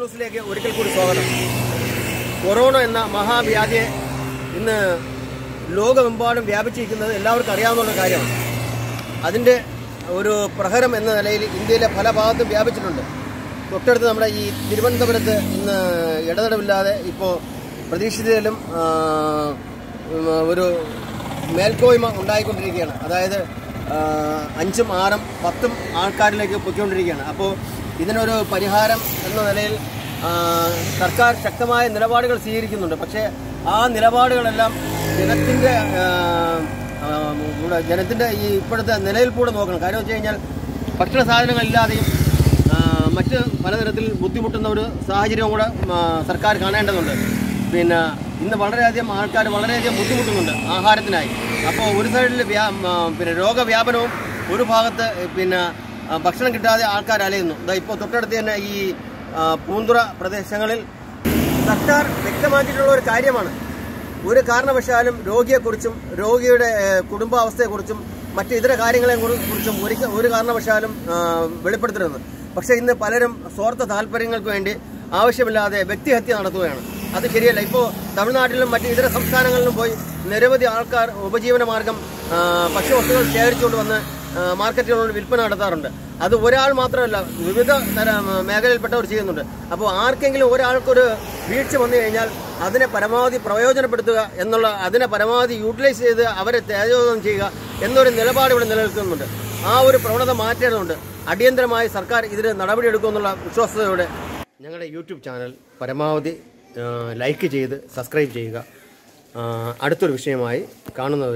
ന്യൂസിലേക്ക് ഒരിക്കൽ കൂടി സ്വാഗതം കൊറോണ എന്ന മഹാവ്യാധിയെ ഇന്ന് ലോകമെമ്പാടും വ്യാപിച്ചിരിക്കുന്നത് എല്ലാവർക്കും അറിയാവുന്ന ഒരു കാര്യമാണ് അതിൻ്റെ ഒരു പ്രഹരം എന്ന നിലയിൽ ഇന്ത്യയിലെ പല ഭാഗത്തും വ്യാപിച്ചിട്ടുണ്ട് തൊട്ടടുത്ത് നമ്മുടെ ഈ തിരുവനന്തപുരത്ത് ഇന്ന് ഇടതടവില്ലാതെ ഇപ്പോൾ പ്രതീക്ഷിതയിലും ആ, ഉം, ഒരു മേൽക്കോയ്മ ഉണ്ടായിക്കൊണ്ടിരിക്കുകയാണ് അതായത് ആ, അഞ്ചും ആറും പത്തും ആൾക്കാരിലേക്ക് പൊയ്ക്കൊണ്ടിരിക്കുകയാണ് അപ്പോൾ ഇതിനൊരു പരിഹാരം എന്ന നിലയിൽ ആ, സർക്കാർ ശക്തമായ നിലപാടുകൾ സ്വീകരിക്കുന്നുണ്ട് പക്ഷേ ആ നിലപാടുകളെല്ലാം ജനത്തിൻ്റെ ആ, ആ, ഇവിടെ ജനത്തിൻ്റെ ഈ ഇപ്പോഴത്തെ നിലയിൽ കൂടെ നോക്കണം കാര്യം വെച്ച് കഴിഞ്ഞാൽ ഭക്ഷണ സാധനങ്ങളില്ലാതെയും ആ, മറ്റ് പലതരത്തിൽ ബുദ്ധിമുട്ടുന്ന ഒരു സാഹചര്യവും കൂടെ ആ, സർക്കാർ കാണേണ്ടതുണ്ട് പിന്നെ ഇന്ന് വളരെയധികം ആൾക്കാർ വളരെയധികം ബുദ്ധിമുട്ടുന്നുണ്ട് ആഹാരത്തിനായി അപ്പോൾ ഒരു സൈഡിൽ വ്യാ ആ, പിന്നെ രോഗവ്യാപനവും ഒരു ഭാഗത്ത് പിന്നെ ആ, ഭക്ഷണം കിട്ടാതെ ആൾക്കാർ അലയുന്നു ഇതാ ഇപ്പോൾ തൊട്ടടുത്ത് തന്നെ ഈ ആ, പൂന്തുറ പ്രദേശങ്ങളിൽ സർക്കാർ വ്യക്തമാക്കിയിട്ടുള്ള ഒരു കാര്യമാണ് ഒരു കാരണവശാലും രോഗിയെക്കുറിച്ചും രോഗിയുടെ ഏഹ്, കുടുംബാവസ്ഥയെക്കുറിച്ചും മറ്റ് ഇതര കാര്യങ്ങളെ കുറി- കുറിച്ചും ഒരു ഒരു കാരണവശാലും ആ, വെളിപ്പെടുത്തരുത് പക്ഷേ ഇന്ന് പലരും സ്വാർത്ഥ താല്പര്യങ്ങൾക്ക് വേണ്ടി ആവശ്യമില്ലാതെ വ്യക്തിഹത്യ നടത്തുകയാണ് അത് ശരിയല്ല ഇപ്പോൾ തമിഴ്നാട്ടിലും മറ്റ് ഇതര സംസ്ഥാനങ്ങളിലും പോയി നിരവധി ആൾക്കാർ ഉപജീവന മാർഗം ആ, ഭക്ഷ്യവസ്തുക്കൾ ശേഖരിച്ചുകൊണ്ട് വന്ന് ആ, മാർക്കറ്റുകളിൽ വിൽപ്പന നടത്താറുണ്ട് അത് ഒരാൾ മാത്രമല്ല വിവിധ തരം ആ, മേഖലയിൽപ്പെട്ടവർ ചെയ്യുന്നുണ്ട് അപ്പോൾ ആർക്കെങ്കിലും ഒരാൾക്കൊരു വീഴ്ച വന്നു കഴിഞ്ഞാൽ അതിനെ പരമാവധി പ്രയോജനപ്പെടുത്തുക എന്നുള്ള അതിനെ പരമാവധി യൂട്ടിലൈസ് ചെയ്ത് അവരെ തേജോധനം ചെയ്യുക എന്നൊരു നിലപാട് ഇവിടെ നിലനിൽക്കുന്നുണ്ട് ആ ഒരു പ്രവണത മാറ്റേണ്ടതുണ്ട് അടിയന്തരമായി സർക്കാർ ഇതിന് നടപടിയെടുക്കുമെന്നുള്ള വിശ്വാസതയോടെ ഞങ്ങളുടെ യൂട്യൂബ് ചാനൽ പരമാവധി ആ, ലൈക്ക് ചെയ്ത് സബ്സ്ക്രൈബ് ചെയ്യുക ആ, അടുത്തൊരു വിഷയമായി കാണുന്നവർ